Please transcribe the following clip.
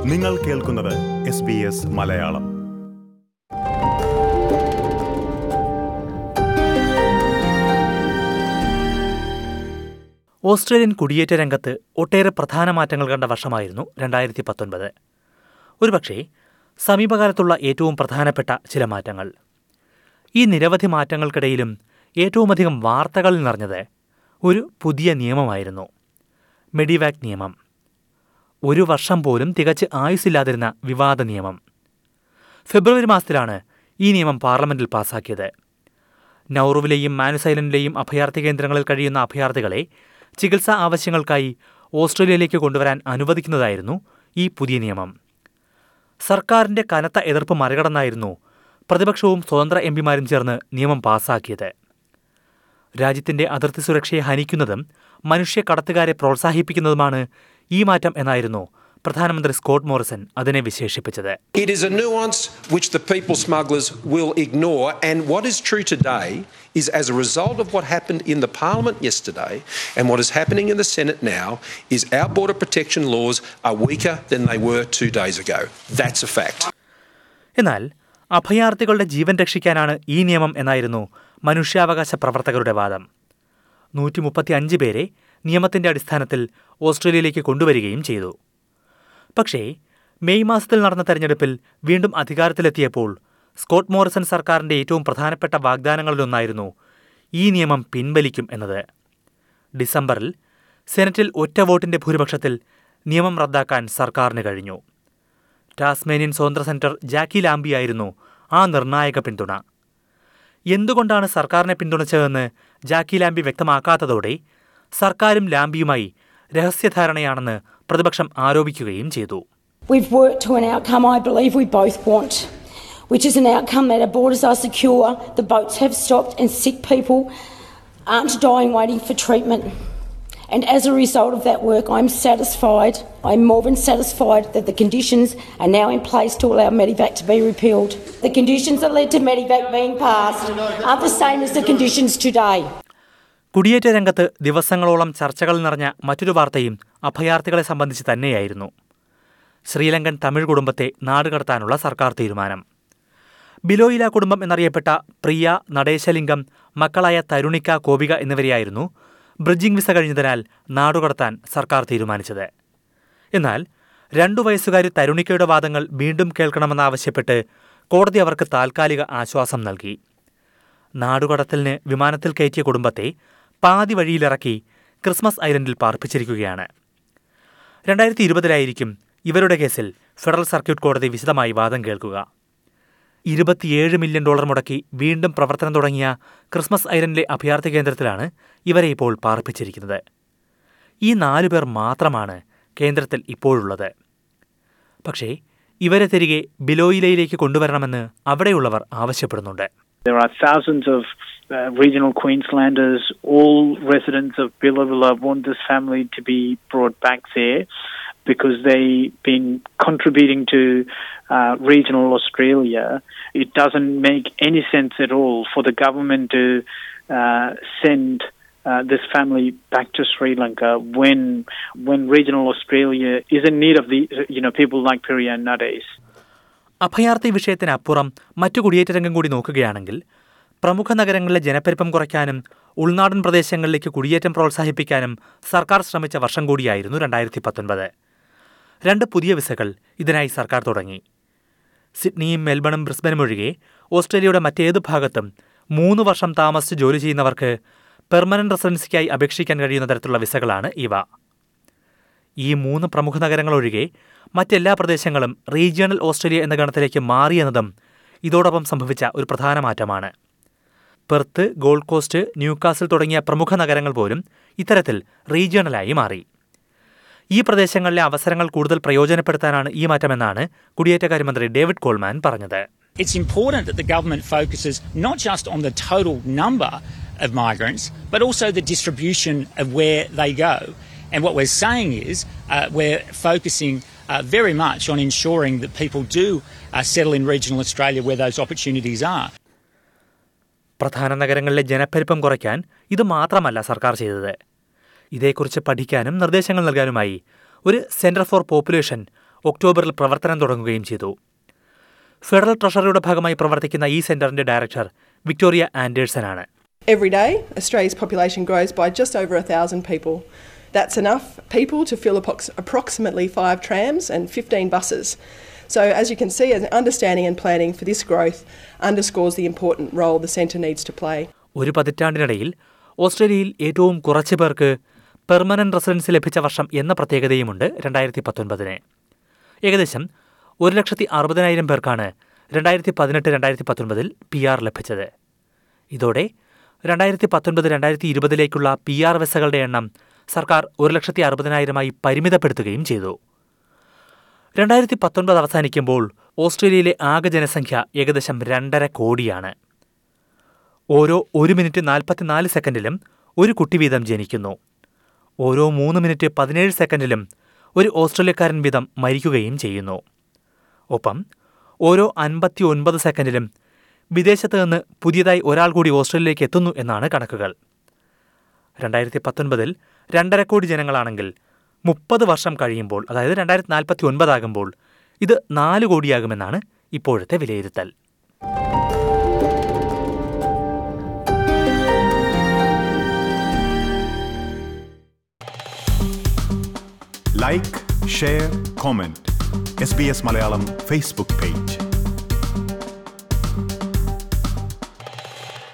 നിങ്ങൾ കേൾക്കുന്നത് S B S Malayalam Australian കുടിയേറ്റ രംഗത്ത് ഒട്ടേറെ പ്രധാന മാറ്റങ്ങൾ കണ്ട വർഷമായിരുന്നു രണ്ടായിരത്തി പത്തൊൻപത് ഒരുപക്ഷേ സമീപകാലത്തുള്ള ഏറ്റവും പ്രധാനപ്പെട്ട ചില മാറ്റങ്ങൾ ഈ നിരവധി മാറ്റങ്ങൾക്കിടയിലും ഏറ്റവുമധികം വാർത്തകളിൽ നിറഞ്ഞത് ഒരു പുതിയ നിയമമായിരുന്നു മെഡിവാക് നിയമം ഒരു വർഷം പോലും തികച്ച് ആയുസ്സില്ലാതിരുന്ന വിവാദ നിയമം ഫെബ്രുവരി മാസത്തിലാണ് ഈ നിയമം പാർലമെന്റിൽ പാസാക്കിയത് നൌറുവിലെയും മാനുസ് ഐലൻഡിലെയും അഭയാർത്ഥി കേന്ദ്രങ്ങളിൽ കഴിയുന്ന അഭയാർത്ഥികളെ ചികിത്സാ ആവശ്യങ്ങൾക്കായി ഓസ്ട്രേലിയയിലേക്ക് കൊണ്ടുവരാൻ അനുവദിക്കുന്നതായിരുന്നു ഈ പുതിയ നിയമം സർക്കാരിന്റെ കനത്ത എതിർപ്പ് മറികടന്നായിരുന്നു പ്രതിപക്ഷവും സ്വതന്ത്ര എംപിമാരും ചേർന്ന് നിയമം പാസാക്കിയത് രാജ്യത്തിന്റെ അതിർത്തി സുരക്ഷയെ ഹനിക്കുന്നതും മനുഷ്യ കടത്തുകാരെ പ്രോത്സാഹിപ്പിക്കുന്നതുമാണ് ഈ മാറ്റം എന്നായിരുന്നു പ്രധാനമന്ത്രി സ്കോട്ട് മോറിസൺ അതിനെ വിശേഷിപ്പിച്ചത് It is a nuance which the people smugglers will ignore. And what is true today is as a result of what happened in the Parliament yesterday and what is happening in the Senate now, is our border protection laws are weaker than they were two days ago. That's a fact. എന്നാൽ അഭയാർത്ഥികളുടെ ജീവൻ രക്ഷിക്കാനാണ് ഈ നിയമം എന്നായിരുന്നു മനുഷ്യാവകാശ പ്രവർത്തകരുടെ വാദം നൂറ്റി മുപ്പത്തി അഞ്ച് പേരെ നിയമത്തിന്റെ അടിസ്ഥാനത്തിൽ ഓസ്ട്രേലിയയിലേക്ക് കൊണ്ടുവരികയും ചെയ്തു പക്ഷേ മെയ് മാസത്തിൽ നടന്ന തെരഞ്ഞെടുപ്പിൽ വീണ്ടും അധികാരത്തിലെത്തിയപ്പോൾ സ്കോട്ട് മോറിസൺ സർക്കാരിന്റെ ഏറ്റവും പ്രധാനപ്പെട്ട വാഗ്ദാനങ്ങളിലൊന്നായിരുന്നു ഈ നിയമം പിൻവലിക്കും എന്നത് ഡിസംബറിൽ സെനറ്റിൽ ഒറ്റ വോട്ടിന്റെ ഭൂരിപക്ഷത്തിൽ നിയമം റദ്ദാക്കാൻ സർക്കാരിന് കഴിഞ്ഞു ടാസ്മേനിയൻ സ്വതന്ത്ര സെന്റർ ജാക്കി ലാംബിയായിരുന്നു ആ നിർണായക പിന്തുണ എന്തുകൊണ്ടാണ് സർക്കാരിനെ പിന്തുണച്ചതെന്ന് ജാക്കി ലാംബി വ്യക്തമാക്കാത്തതോടെ സർക്കാരും ലാംബിയുമായി രഹസ്യധാരണയാണെന്ന് പ്രതിപക്ഷം ആരോപിക്കുകയും ചെയ്തു We've worked to an outcome I believe we both want, which is an outcome that our borders are secure, the boats have stopped, and sick people aren't dying waiting for treatment. And as a result of that work, I'm satisfied, I'm more than satisfied that the conditions are now in place to allow Medivac to be repealed. The conditions that led to Medivac being passed aren't the same as the conditions today. കുടിയേറ്റ രംഗത്ത് ദിവസങ്ങളോളം ചർച്ചകൾ നിറഞ്ഞ മറ്റൊരു വാർത്തയും അഭയാർത്ഥികളെ സംബന്ധിച്ച് തന്നെയായിരുന്നു ശ്രീലങ്കൻ തമിഴ് കുടുംബത്തെ നാടുകടത്താനുള്ള സർക്കാർ തീരുമാനം ബിലോയില കുടുംബം എന്നറിയപ്പെട്ട പ്രിയ നടേശലിംഗം മക്കളായ തരുണിക്ക കോപിക എന്നിവരെയായിരുന്നു ബ്രിഡ്ജിംഗ് വിസ കഴിഞ്ഞതിനാൽ നാടുകടത്താൻ സർക്കാർ തീരുമാനിച്ചത് എന്നാൽ രണ്ടു വയസ്സുകാരി തരുണിക്കയുടെ വാദങ്ങൾ വീണ്ടും കേൾക്കണമെന്നാവശ്യപ്പെട്ട് കോടതി അവർക്ക് താൽക്കാലിക ആശ്വാസം നൽകി നാടുകടത്തലിന് വിമാനത്തിൽ കയറ്റിയ കുടുംബത്തെ പാതി വഴിയിലിറക്കി ക്രിസ്മസ് ഐലൻഡിൽ പാർപ്പിച്ചിരിക്കുകയാണ് രണ്ടായിരത്തി ഇരുപതിലായിരിക്കും ഇവരുടെ കേസിൽ ഫെഡറൽ സർക്യൂട്ട് കോടതി വിശദമായി വാദം കേൾക്കുക ഇരുപത്തിയേഴ് മില്യൺ ഡോളർ മുടക്കി വീണ്ടും പ്രവർത്തനം തുടങ്ങിയ ക്രിസ്മസ് ഐലൻഡിലെ അഭയാർത്ഥി കേന്ദ്രത്തിലാണ് ഇവരെ ഇപ്പോൾ പാർപ്പിച്ചിരിക്കുന്നത് ഈ നാലു പേർ മാത്രമാണ് കേന്ദ്രത്തിൽ ഇപ്പോഴുള്ളത് പക്ഷേ ഇവരെ തിരികെ ബിലോയിലയിലേക്ക് കൊണ്ടുവരണമെന്ന് അവിടെയുള്ളവർ ആവശ്യപ്പെടുന്നുണ്ട് There are thousands of uh, regional Queenslanders, all residents of Billabilla, want this family to be brought back there because they've been contributing to uh, regional Australia. It doesn't make any sense at all for the government to uh, send uh, this family back to Sri Lanka when when regional Australia is in need of the you know people like Priya and Nades. അഭയാർത്ഥി വിഷയത്തിനപ്പുറം മറ്റു കുടിയേറ്റ രംഗം കൂടി നോക്കുകയാണെങ്കിൽ പ്രമുഖ നഗരങ്ങളിലെ ജനപ്പെരുപ്പം കുറയ്ക്കാനും ഉൾനാടൻ പ്രദേശങ്ങളിലേക്ക് കുടിയേറ്റം പ്രോത്സാഹിപ്പിക്കാനും സർക്കാർ ശ്രമിച്ച വർഷം കൂടിയായിരുന്നു രണ്ടായിരത്തി പത്തൊൻപത് രണ്ട് പുതിയ വിസകൾ ഇതിനായി സർക്കാർ തുടങ്ങി സിഡ്നിയും മെൽബണും ബ്രിസ്ബനും ഒഴികെ ഓസ്ട്രേലിയയുടെ മറ്റേതു ഭാഗത്തും മൂന്ന് വർഷം താമസിച്ച് ജോലി ചെയ്യുന്നവർക്ക് പെർമനന്റ് റെസിഡൻസിക്കായി അപേക്ഷിക്കാൻ കഴിയുന്ന തരത്തിലുള്ള വിസകളാണ് ഇവ ഈ മൂന്ന് പ്രമുഖ നഗരങ്ങൾ ഒഴികെ മറ്റെല്ലാ പ്രദേശങ്ങളും റീജിയണൽ ഓസ്ട്രേലിയ എന്ന ഗണത്തിലേക്ക് മാറിയെന്നതും ഇതോടൊപ്പം സംഭവിച്ച ഒരു പ്രധാന മാറ്റമാണ് പെർത്ത് ഗോൾഡ് കോസ്റ്റ് ന്യൂകാസിൽ തുടങ്ങിയ പ്രമുഖ നഗരങ്ങൾ പോലും ഇത്തരത്തിൽ റീജിയണലായി മാറി ഈ പ്രദേശങ്ങളിലെ അവസരങ്ങൾ കൂടുതൽ പ്രയോജനപ്പെടുത്താനാണ് ഈ മാറ്റമെന്നാണ് കുടിയേറ്റകാര്യമന്ത്രി ഡേവിഡ് കോൾമാൻ പറഞ്ഞത് It's important that the government focuses not just on the total number of migrants, but also the distribution of where they go. And what we're saying is uh, we're focusing uh, very much on ensuring that people do uh, settle in regional Australia where those opportunities are. പ്രധാന നഗരങ്ങളിലെ ജനപ്പെരുപ്പം കുറയ്ക്കാൻ ഇത് മാത്രമല്ല സർക്കാർ ചെയ്തത് ഇതേക്കുറിച്ച് പഠിക്കാനും നിർദ്ദേശങ്ങൾ നൽകാനുമായി ഒരു സെന്റർ ഫോർ പോപ്പുലേഷൻ ഒക്ടോബറിൽ പ്രവർത്തനം തുടങ്ങുകയും ചെയ്തു ഫെഡറൽ ട്രഷറിയുടെ ഭാഗമായി പ്രവർത്തിക്കുന്ന ഈ സെന്ററിന്റെ ഡയറക്ടർ വിക്ടോറിയ ആൻഡേഴ്സനാണ് Every day, Australia's population grows by just over 1,000 people. That's enough people to fill approx- approximately five trams and 15 buses. So, as you can see, an understanding and planning for this growth underscores the important role the centre needs to play. ഒരു പതിറ്റാണ്ടിനിടയിൽ ഓസ്ട്രേലിയയിൽ ഏറ്റവും കുറച്ച് പേർക്ക് permanent residence ലഭിച്ച വർഷം എന്ന പ്രത്യേകതയുമുണ്ട് രണ്ടായിരത്തി പത്തൊൻപതിന് ഏകദേശം ഒരു ലക്ഷത്തി അറുപതിനായിരം പേർക്കാണ് രണ്ടായിരത്തി പതിനെട്ട് രണ്ടായിരത്തി പത്തൊൻപതിൽ പി ആർ ലഭിച്ചത് ഇതോടെ രണ്ടായിരത്തി പത്തൊൻപത് രണ്ടായിരത്തി ഇരുപതിലേക്കുള്ള പി ആർ വിസകളുടെ എണ്ണം സർക്കാർ ഒരു ലക്ഷത്തി അറുപതിനായിരമായി പരിമിതപ്പെടുത്തുകയും ചെയ്തു രണ്ടായിരത്തി പത്തൊൻപത് അവസാനിക്കുമ്പോൾ ഓസ്ട്രേലിയയിലെ ആകെ ജനസംഖ്യ ഏകദേശം രണ്ടര കോടിയാണ് ഓരോ ഒരു മിനിറ്റ് നാൽപ്പത്തിനാല് സെക്കൻഡിലും ഒരു കുട്ടി വീതം ജനിക്കുന്നു ഓരോ മൂന്ന് മിനിറ്റ് പതിനേഴ് സെക്കൻഡിലും ഒരു ഓസ്ട്രേലിയക്കാരൻ വീതം മരിക്കുകയും ചെയ്യുന്നു ഒപ്പം ഓരോ അൻപത്തി ഒൻപത് സെക്കൻഡിലും വിദേശത്ത് നിന്ന് പുതിയതായി ഒരാൾ കൂടി ഓസ്ട്രേലിയയിലേക്ക് എത്തുന്നു എന്നാണ് കണക്കുകൾ രണ്ടായിരത്തി പത്തൊൻപതിൽ രണ്ടര കോടി ജനങ്ങളാണെങ്കിൽ മുപ്പത് വർഷം കഴിയുമ്പോൾ അതായത് രണ്ടായിരത്തി നാൽപ്പത്തി ഒൻപതാകുമ്പോൾ ഇത് നാല് കോടിയാകുമെന്നാണ് ഇപ്പോഴത്തെ വിലയിരുത്തൽ like share comment S B S Malayalam Facebook page